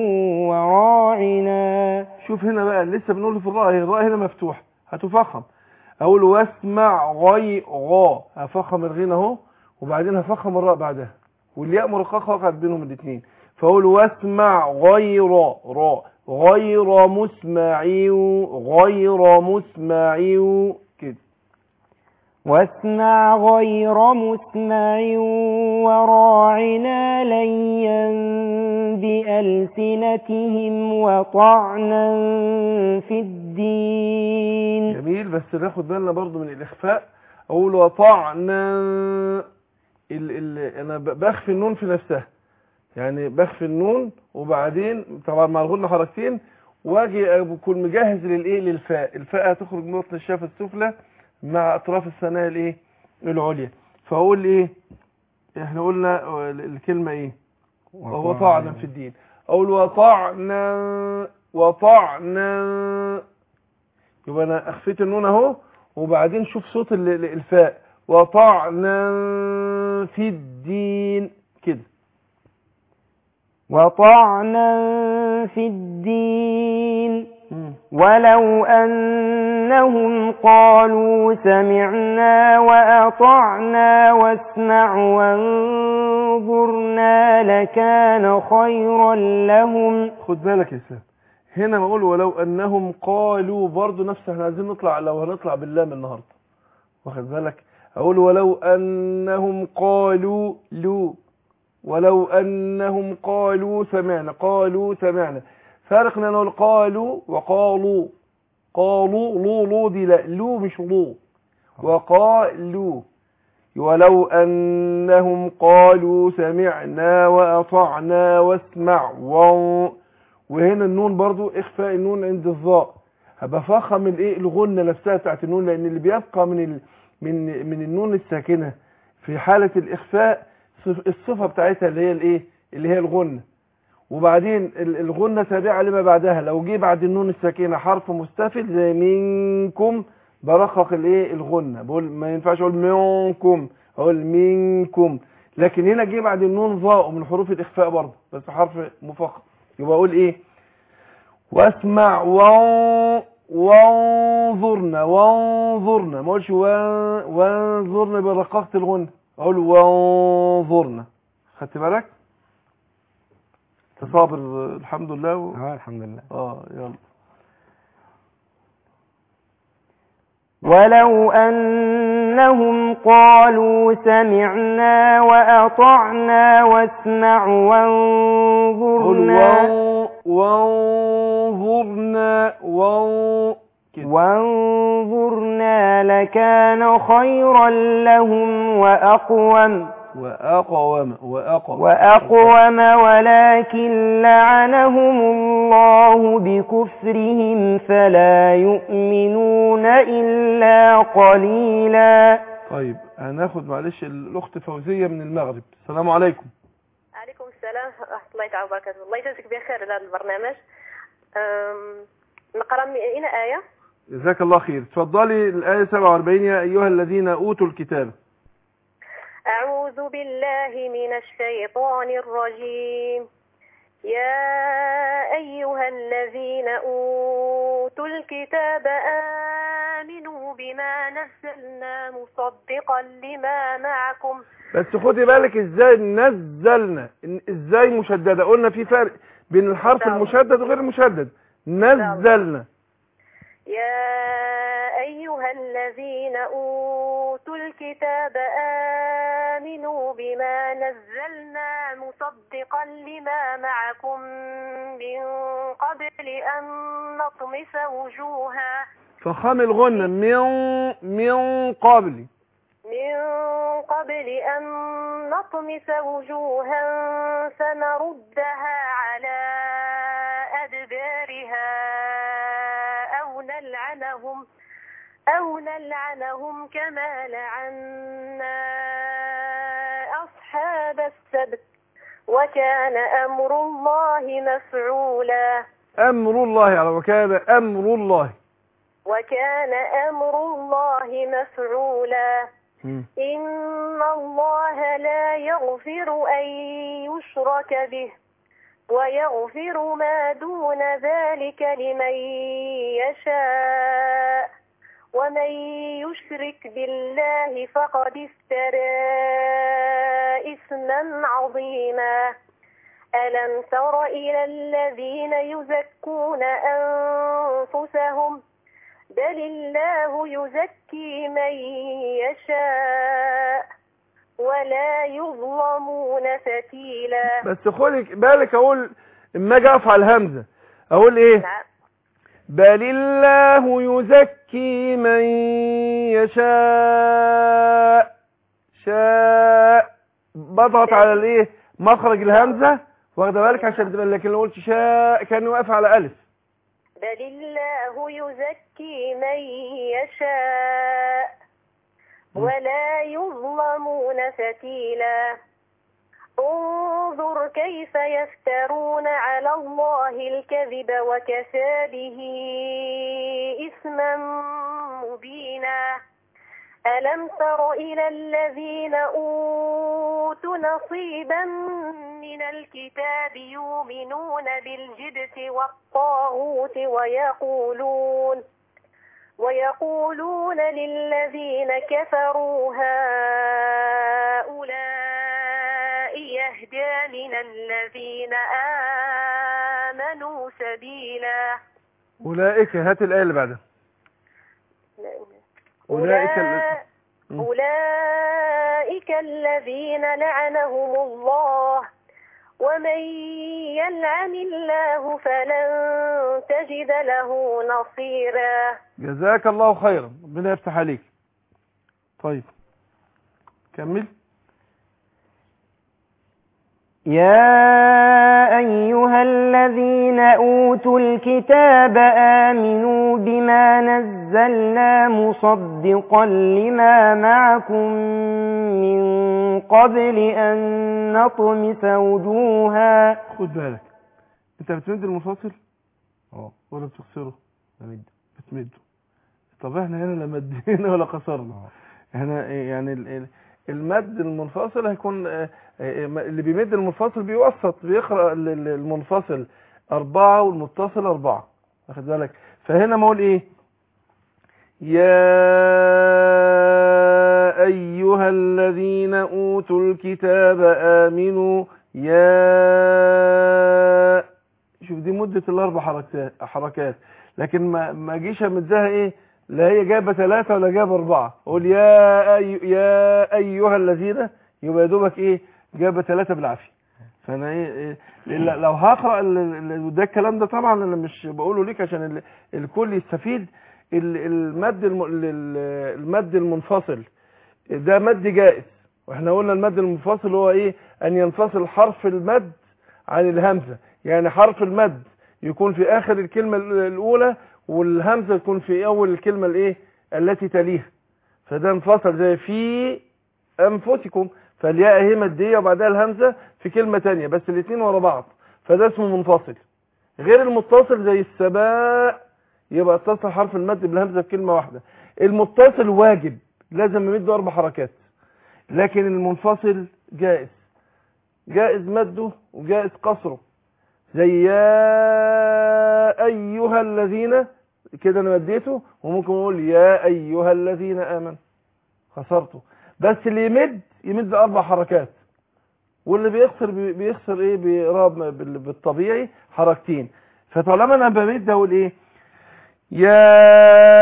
وراعنا
شوف هنا بقى لسه بنقول في الراء هي الراء هنا مفتوحة هتفخم اقول واسمع غي غا هفخم الغين اهو وبعدين هفخم الراء بعدها والياء مرققة وقعت بينهم الاثنين فاقول واسمع غير راء غير مسمع غير مسمع كده
واسمع غير مسمع وراعنا ليا بألسنتهم وطعنا في الدين
جميل بس ناخد بالنا برضو من الاخفاء اقول وطعنا ال ال انا ب- بخفي النون في نفسها يعني بخفي النون وبعدين طبعا مع الغنة حركتين واجي اكون مجهز للايه للفاء الفاء هتخرج من بطن الشفه السفلى مع اطراف الثنايا الايه العليا فاقول ايه احنا قلنا الكلمه ايه وهو طعنا في الدين اقول وطعنا وطعنا يبقى انا اخفيت النون اهو وبعدين شوف صوت ال- ال- الفاء وطعنا في الدين كده
وطعنا في الدين
مم.
ولو أنهم قالوا سمعنا وأطعنا واسمع وانظرنا لكان خيرا لهم
خد بالك يا اسلام هنا بقول ولو انهم قالوا برضو نفس احنا عايزين نطلع لو هنطلع باللام النهارده واخد بالك اقول ولو انهم قالوا لو ولو انهم قالوا سمعنا قالوا سمعنا فارق ان نقول قالوا وقالوا قالوا لو لو دي لا لو مش لو وقالوا ولو أنهم قالوا سمعنا وأطعنا واسمع و- وهنا النون برضو إخفاء النون عند الظاء هبقى فخم الايه الغنة نفسها بتاعت النون لأن اللي بيبقى من ال من من النون الساكنة في حالة الإخفاء صف- الصفة بتاعتها اللي هي الايه اللي هي الغنة وبعدين ال- الغنة تابعة لما بعدها لو جه بعد النون الساكنة حرف مستفل زي منكم برخق الايه الغنة بقول ما ينفعش اقول منكم اقول منكم لكن هنا جه بعد النون ظاء من حروف الاخفاء برضه بس حرف مفخم يبقى اقول ايه واسمع وان- وانظرنا وانظرنا ما اقولش وان- وانظرنا برققة الغنة اقول وانظرنا خدت بالك تصابر الحمد لله و...
اه الحمد لله
اه يلا
ولو أنهم قالوا سمعنا وأطعنا واسمع
قل
وانظرنا
وان- وانظرنا وان كده.
وانظرنا لكان خيرا لهم وأقوم
وأقوم وأقوم
وأقوم ولكن لعنهم الله بكفرهم فلا يؤمنون إلا قليلا
طيب هناخد معلش الأخت فوزية من المغرب السلام عليكم
عليكم السلام ورحمة الله تعالى وبركاته الله يجازيك بخير على هذا البرنامج أم، نقرأ من أين آية
جزاك الله خير اتفضلي الآية 47 يا أيها الذين أوتوا الكتاب
أعوذ بالله من الشيطان الرجيم يا أيها الذين أوتوا الكتاب آمنوا بما نزلنا مصدقا لما معكم
بس خدي بالك ازاي نزلنا إن- ازاي مشددة قلنا في فرق بين الحرف
نعم.
المشدد وغير المشدد نزلنا
يا أيها الذين أوتوا الكتاب آمنوا بما نزلنا مصدقا لما معكم من قبل أن نطمس وجوها
فخام الغنة من من قبل
من قبل أن نطمس وجوها فنردها على أدبارها أو نلعنهم أو نلعنهم كما لعنا أصحاب السبت وكان أمر الله مفعولا
أمر الله على وكان أمر الله
وكان أمر الله مفعولا
مم.
إن الله لا يغفر أن يشرك به ويغفر ما دون ذلك لمن يشاء ومن يشرك بالله فقد افترى إثما عظيما ألم تر إلى الذين يزكون أنفسهم بل الله يزكي من يشاء ولا يظلمون فتيلا
بس خدي بالك أقول اما أجي أقف على الهمزة أقول إيه
نعم.
بل الله يزكي من يشاء شاء بضغط على الايه مخرج الهمزة واخده بالك عشان تبقى لكن لو قلت شاء كان واقف على ألف
بل الله يزكي من يشاء ولا يظلمون فتيلا انظر كيف يفترون على الله الكذب وكفى به إثما مبينا ألم تر إلى الذين أوتوا نصيبا من الكتاب يؤمنون بالجبت والطاغوت ويقولون ويقولون للذين كفروا هؤلاء يهدى من الذين آمنوا سبيلا
أولئك هات الآية اللي بعدها أولئك ال- مم.
أولئك الذين لعنهم الله ومن يلعن الله فلن تجد له نصيرا
جزاك الله خيرا ربنا يفتح عليك طيب كمل
يا أيها الذين أوتوا الكتاب آمنوا بما نزلنا مصدقا لما معكم من قبل أن نطمس وجوها
خد بالك انت بتمد المنفصل
اه
ولا بتكسره
بمد
بتمده طب احنا هنا لا مدينا ولا كسرنا احنا يعني ال- ال- المد المنفصل هيكون اه، اه، اللي بيمد المنفصل بيوسط بيقرأ ال- ال- المنفصل أربعة والمتصل أربعة واخد بالك فهنا ما اقول ايه يا أيها الذين أوتوا الكتاب آمنوا يا شوف دي مدة الأربع حركات حركات لكن ما ما اجيش امدها ايه لا هي جايبه ثلاثة ولا جايبه أربعة أقول يا أي يا أيها الذين يبقى يا دوبك إيه جايبه ثلاثة بالعافية فأنا إيه, إيه لأن لو هقرأ ال- ال- وده الكلام ده طبعا أنا مش بقوله ليك عشان ال- الكل يستفيد ال- المد الم- ال- ال- المد المنفصل ده مد جائز واحنا قلنا المد المنفصل هو ايه ان ينفصل حرف المد عن الهمزة يعني حرف المد يكون في اخر الكلمة ال- الاولى والهمزة تكون في اول الكلمة الايه التي تليها فده انفصل زي في انفسكم فالياء هي مادية وبعدها الهمزة في كلمة تانية بس الاثنين ورا بعض فده اسمه منفصل غير المتصل زي السماء يبقى اتصل حرف المد بالهمزة في كلمة واحدة المتصل واجب لازم يمد اربع حركات لكن المنفصل جائز جائز مده وجائز قصره زي يا ايها الذين كده انا مديته وممكن اقول يا ايها الذين امنوا خسرته بس اللي يمد يمد اربع حركات واللي بيخسر بي- بيخسر ايه بيقرب بال- بالطبيعي حركتين فطالما انا بمد اقول ايه يا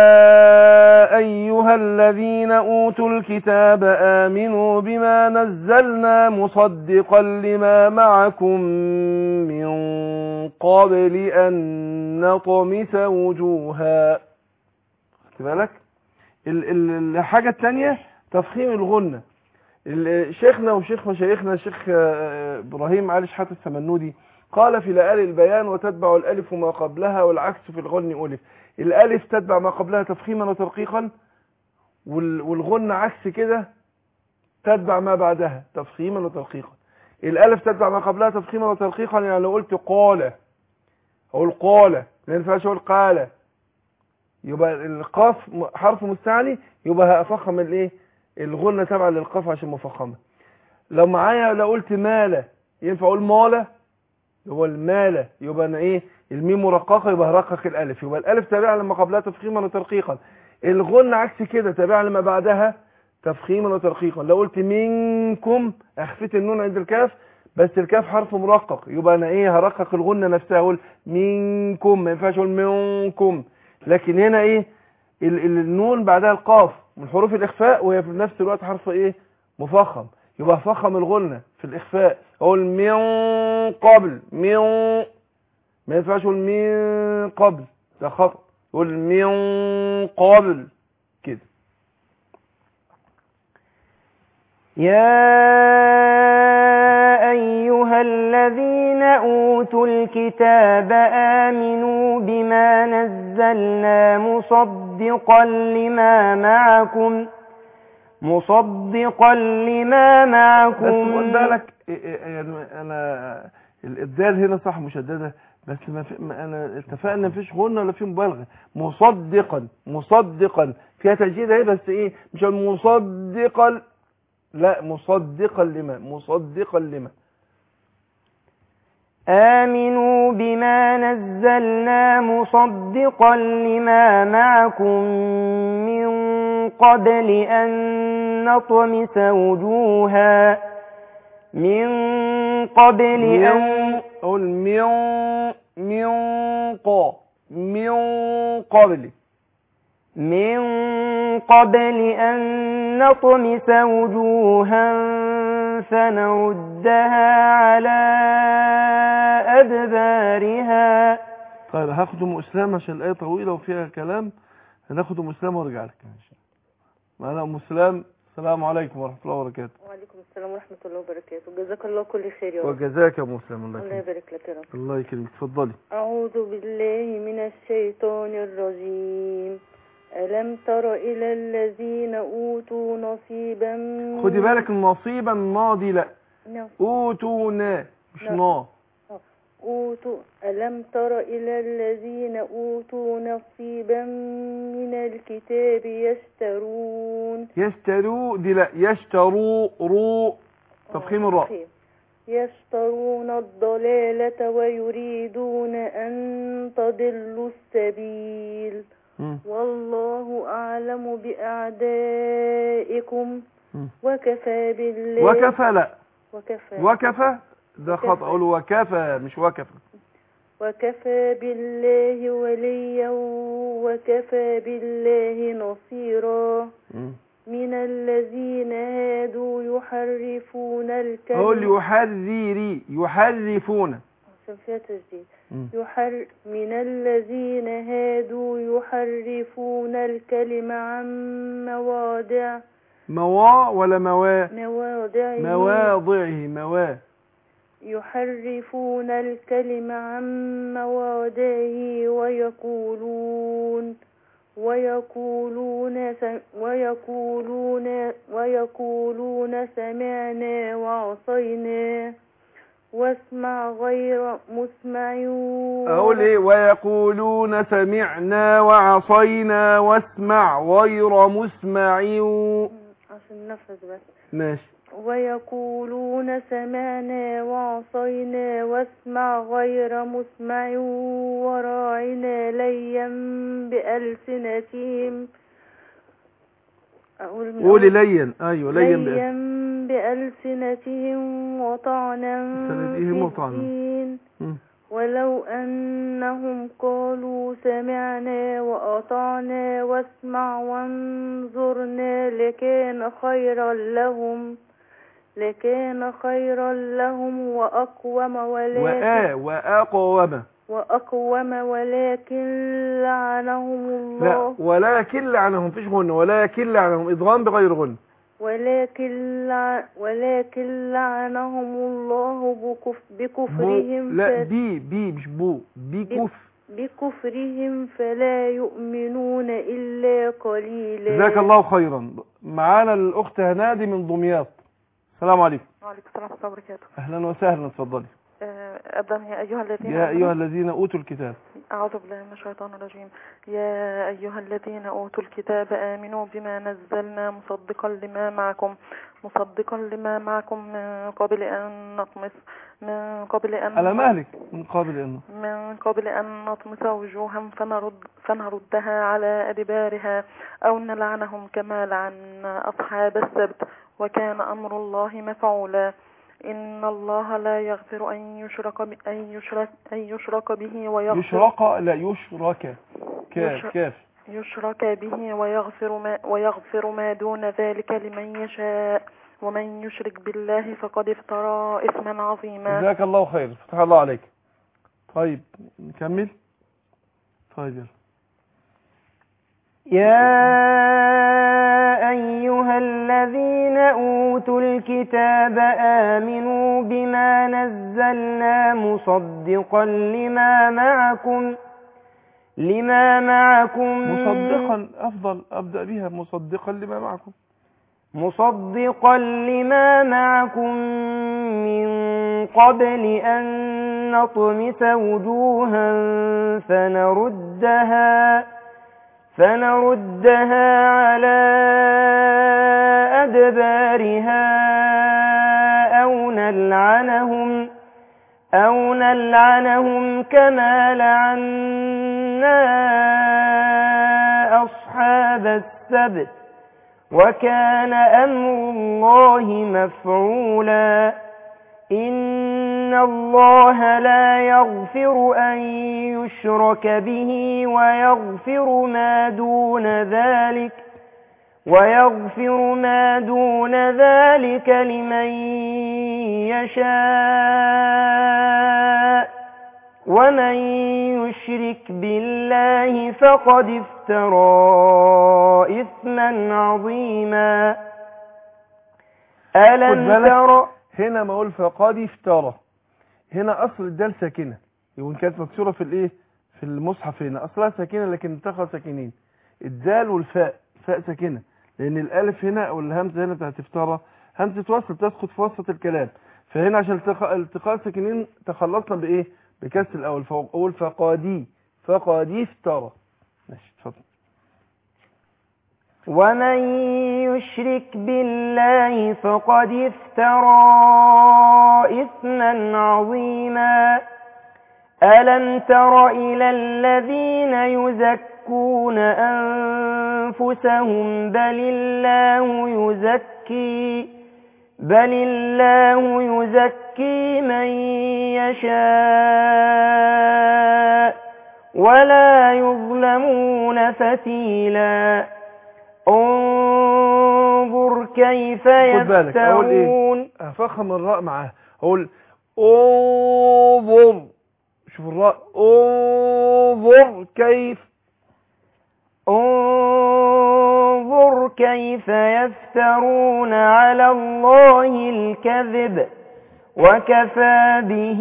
أيها الذين أوتوا الكتاب آمنوا بما نزلنا مصدقا لما معكم من قبل أن نطمس وجوها خدت بالك ال- ال- الحاجة الثانية تفخيم الغنة ال- شيخنا وشيخ مشايخنا الشيخ آه، إبراهيم علي شحات السمنودي قال في لآل البيان وتتبع الألف ما قبلها والعكس في الغن ألف الألف تتبع ما قبلها تفخيما وترقيقا وال- والغن عكس كده تتبع ما بعدها تفخيما وترقيقا الألف تتبع ما قبلها تفخيما وترقيقا يعني لو قلت قال أقول قال ما ينفعش أقول قال يبقى القاف م- حرف مستعلي يبقى هفخم الايه الغنة تبع للقاف عشان مفخمة لو معايا لو قلت مالة ينفع اقول مالة هو المالة يبقى انا ايه الميم مرققة يبقى هرقق الالف يبقى الالف تابعة لما قبلها تفخيما وترقيقا الغنة عكس كده تابعة لما بعدها تفخيما وترقيقا لو قلت منكم اخفيت النون عند الكاف بس الكاف حرف مرقق يبقى انا ايه هرقق الغنة نفسها اقول منكم ما ينفعش اقول منكم لكن هنا ايه ال- ال- النون بعدها القاف من حروف الاخفاء وهي في نفس الوقت حرف ايه مفخم يبقى فخم الغنة في الاخفاء اقول من قبل من ما ينفعش اقول من قبل ده خطأ يقول من قبل كده
يا أيها الذين أوتوا الكتاب آمنوا بما نزلنا مصدقا لما معكم مصدقا لما
بس
معكم
خد بالك إيه- إيه- يعني انا ال- الدال هنا صح مشدده بس ما في ما انا اتفقنا مفيش غنه ولا في مبالغه مصدقا مصدقا فيها تجديد اهي بس ايه مش مصدقا لا مصدقا لما مصدقا لما
آمنوا بما نزلنا مصدقا لما معكم من قبل أن نطمس وجوها من قبل أن
من اقول من
من قا من قبل من قبل أن نطمس وجوها فنردها على أدبارها
طيب هاخد ام اسلام عشان الايه طويله وفيها كلام هناخد ام اسلام وارجع لك معانا ام اسلام السلام عليكم ورحمه الله وبركاته
وعليكم السلام ورحمة الله وبركاته جزاك الله كل خير يا رب
وجزاك يا ام اسلام الله
الله
يكرمك
يبارك لك يا رب
الله يكرمك اتفضلي
أعوذ بالله من الشيطان الرجيم ألم تر إلى الذين أوتوا نصيبا
خدي بالك النصيبا ماضي لا
نعم.
اوتونا مش
لا.
نا
أوتوا ألم تر إلى الذين أوتوا نصيبا من الكتاب يشترون
يشتروا دي لا يشتروا رو تفخيم الراء
تفخيم. يشترون الضلالة ويريدون أن تضلوا السبيل
مم.
والله أعلم بأعدائكم
مم.
وكفى بالله
وكفى لا
وكفى
وكفى ده
وكفى.
خطأ اقول وكفى مش وكفى
وكفى بالله وليا وكفى بالله نصيرا
مم.
من الذين هادوا يحرفون الكلم
اقول يحرري يحرفون
عشان فيها تجديد
مم.
يحر من الذين هادوا يحرفون الكلم عن مواضع
موا ولا موا
مواضعه
مواضعه موا
يحرفون الكلم عن مواضعه ويقولون ويقولون س- ويقولون ويقولون سمعنا وعصينا واسمع غير مسمع
اقول ايه ويقولون سمعنا وعصينا واسمع غير مسمع
عشان نفذ بس
ماشي
ويقولون سمعنا وعصينا واسمع غير مسمع وراعنا ليا بألسنتهم أقول من
قولي
أول.
لين ايوه لين بقى.
ليا بألسنتهم وطعنا
بألسنتهم
في
وطعنا.
الدين
مم.
ولو أنهم قالوا سمعنا وأطعنا واسمع وانظرنا لكان خيرا لهم لكان خيرا لهم وأقوم ولكن
وآ وأقوم
وأقوم ولكن لعنهم
لا
الله
ولكن لعنهم فيش غنى ولكن لعنهم إضغام بغير غنى
ولكن لع... ولكن لعنهم الله بكف...
بو
بكفرهم
لا
ف...
بي بي مش بو بي كف
بكفرهم فلا يؤمنون إلا قليلا
جزاك الله خيرا معانا الأخت هنادي من دمياط السلام عليكم
وعليكم السلام ورحمة الله وبركاته
أهلا وسهلا اتفضلي
آه، أبدأ يا أيها الذين
يا
آمنوا-
أيها الذين أوتوا الكتاب
أعوذ بالله من الشيطان الرجيم يا أيها الذين أوتوا الكتاب آمنوا بما نزلنا مصدقا لما معكم مصدقا لما معكم من قبل أن نطمس من قبل أن
على مهلك من قبل أنه
من قبل أن نطمس وجوها فنرد فنردها على أدبارها أو نلعنهم كما لعنا أصحاب السبت وكان أمر الله مفعولا إن الله لا يغفر أن يشرك ب... أن يشرك أن يشرك به ويغفر
يشرق لا يشرك كاف
يشرك.
كاف
يشرك به ويغفر ما ويغفر ما دون ذلك لمن يشاء ومن يشرك بالله فقد افترى إثما عظيما
جزاك الله خير فتح الله عليك طيب نكمل طيب يلا
يا أيها الذين أوتوا الكتاب آمنوا بما نزلنا مصدقا لما معكم لما معكم
مصدقا أفضل أبدأ بها مصدقا لما معكم
مصدقا لما معكم من قبل أن نطمس وجوها فنردها فنردها على أدبارها أو نلعنهم أو نلعنهم كما لعنا أصحاب السبت وكان أمر الله مفعولا إن إن الله لا يغفر أن يشرك به ويغفر ما دون ذلك ويغفر ما دون ذلك لمن يشاء ومن يشرك بالله فقد افترى إثما عظيما
خد
ألم
بالك
تر
هنا ما اقول فقد افترى هنا اصل الدال ساكنه وان كانت مكسوره في الايه في المصحف هنا اصلها ساكنه لكن انتقى ساكنين الدال والفاء فاء ساكنه لان الالف هنا او الهمزه هنا بتاعت افترى همزه وصل تسقط في وسط الكلام فهنا عشان التقاء التقاء الساكنين تخلصنا بايه بكسر الاول فاقول فقادي فقادي افترى ماشي اتفضل
ومن يشرك بالله فقد افترى إثما عظيما ألم تر إلى الذين يزكون أنفسهم بل الله يزكي بل الله يزكي من يشاء ولا يظلمون فتيلا انظر كيف
خد بالك اقول
يفترون
ايه افخم الراء معاها اقول انظر شوف الراء انظر كيف
انظر كيف يفترون على الله الكذب وكفى به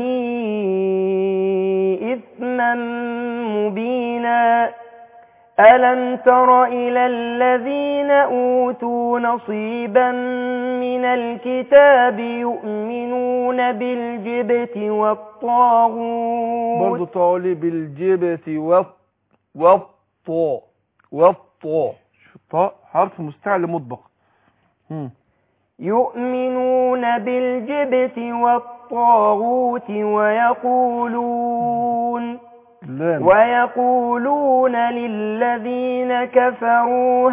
إثما مبينا ألم تر إلى الذين أوتوا نصيبا من الكتاب يؤمنون بالجبت والطاغوت
برضو تقولي بالجبت والط والطاء والطاء شوف الطاء حرف مستعل مطبق مم.
يؤمنون بالجبت والطاغوت ويقولون
اللام
ويقولون للذين كفروا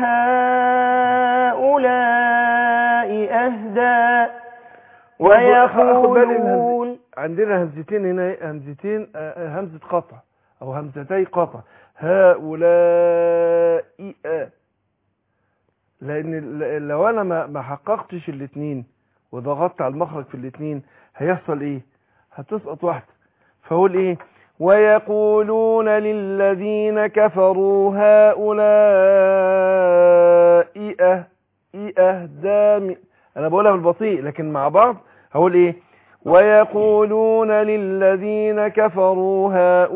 هؤلاء أهدى
برضو آخد بالي من
ويقولون
همز- عندنا همزتين هنا همزتين آه، آه، همزة قطع أو همزتي قطع هؤلاء آه. لأن ال- لو أنا ما ما حققتش الاتنين وضغطت على المخرج في الاتنين هيحصل إيه؟ هتسقط واحدة فأقول إيه؟ ويقولون للذين كفروا هؤلاء أه أهدى من- أنا بقولها بالبطيء لكن مع بعض هقول إيه؟ ويقولون للذين كفروا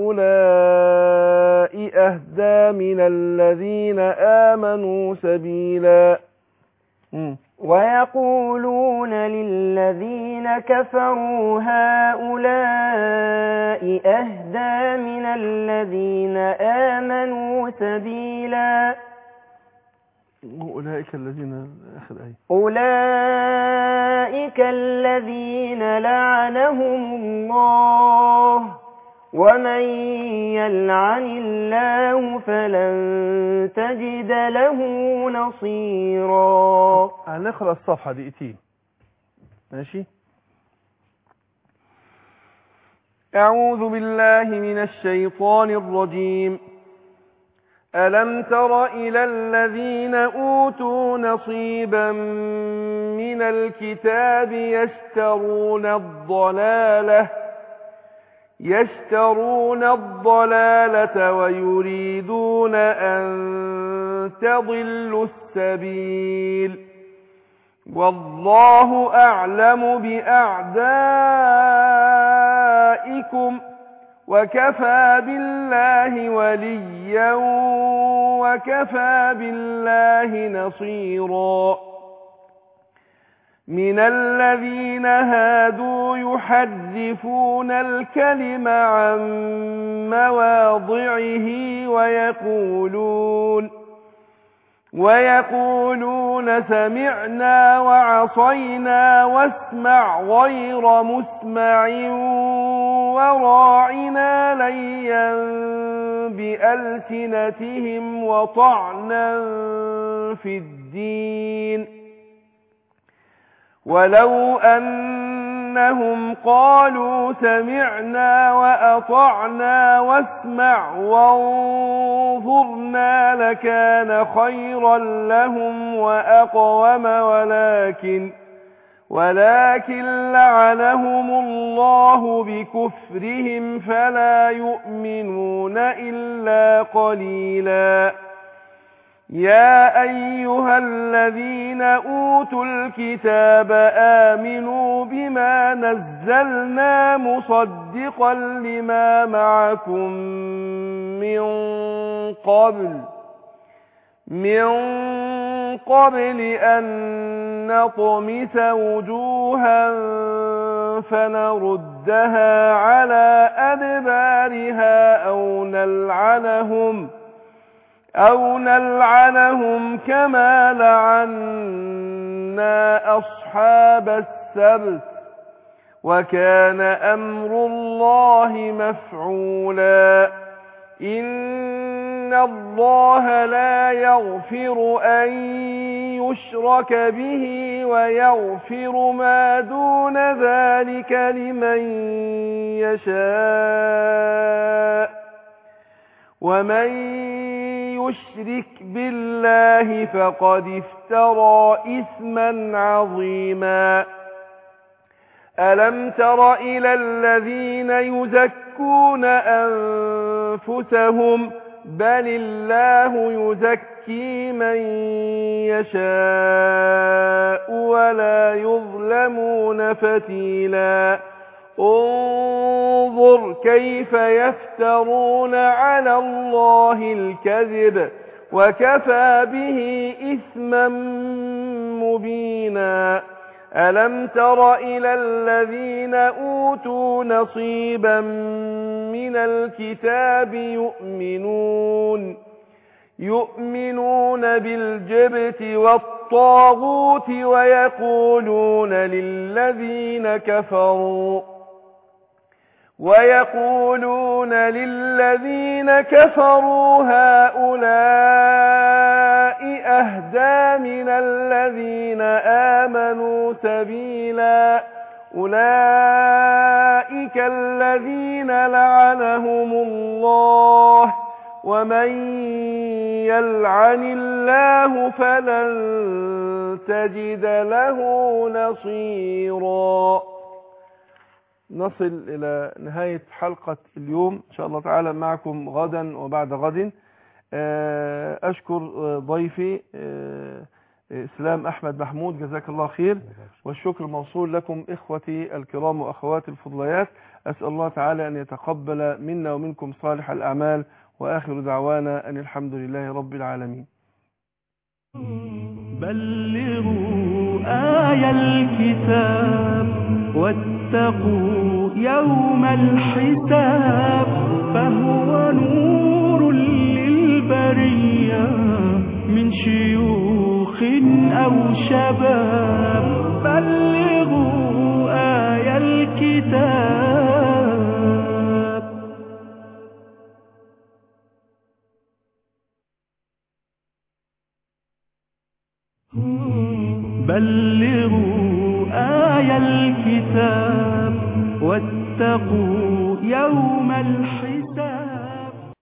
هؤلاء أهدى من الذين آمنوا سبيلا مم.
ويقولون للذين كفروا هؤلاء أهدى من الذين آمنوا سبيلا
أولئك الذين آخر آية
أولئك الذين لعنهم الله ومن يلعن الله فلن تجد له نصيرا
هنقرأ الصفحة دقيقتين ماشي أعوذ بالله من الشيطان الرجيم ألم تر إلى الذين أوتوا نصيبا من الكتاب يشترون الضلالة يشترون الضلالة ويريدون أن تضلوا السبيل والله أعلم بأعدائكم وكفى بالله وليا وكفى بالله نصيرا من الذين هادوا يحرفون الكلم عن مواضعه ويقولون ويقولون سمعنا وعصينا واسمع غير مسمع وراعنا ليا بألسنتهم وطعنا في الدين ولو أن أنهم قالوا سمعنا وأطعنا واسمع وانظرنا لكان خيرا لهم وأقوم ولكن ولكن لعنهم الله بكفرهم فلا يؤمنون إلا قليلا يا أيها الذين أوتوا الكتاب آمنوا بما نزلنا مصدقا لما معكم من قبل من قبل أن نطمس وجوها فنردها على أدبارها أو نلعنهم أو نلعنهم كما لعنا أصحاب السبت وكان أمر الله مفعولا إن الله لا يغفر أن يشرك به ويغفر ما دون ذلك لمن يشاء ومن يشرك بالله فقد افترى إثما عظيما ألم تر إلى الذين يزكون أنفسهم بل الله يزكي من يشاء ولا يظلمون فتيلا انظر كيف يفترون على الله الكذب وكفى به إثما مبينا ألم تر إلى الذين أوتوا نصيبا من الكتاب يؤمنون يؤمنون بالجبت والطاغوت ويقولون للذين كفروا ويقولون للذين كفروا هؤلاء أهدى من الذين آمنوا سبيلا أولئك الذين لعنهم الله ومن يلعن الله فلن تجد له نصيرا نصل إلى نهاية حلقة اليوم إن شاء الله تعالى معكم غدا وبعد غد أشكر ضيفي إسلام أحمد محمود جزاك الله خير والشكر موصول لكم إخوتي الكرام وأخواتي الفضليات أسأل الله تعالى أن يتقبل منا ومنكم صالح الأعمال وآخر دعوانا أن الحمد لله رب العالمين
بلغوا آية الكتاب واتقوا يوم الحساب فهو نور للبرية من شيوخ أو شباب بلغوا آية الكتاب بلغوا آية الكتاب واتقوا يوم الحساب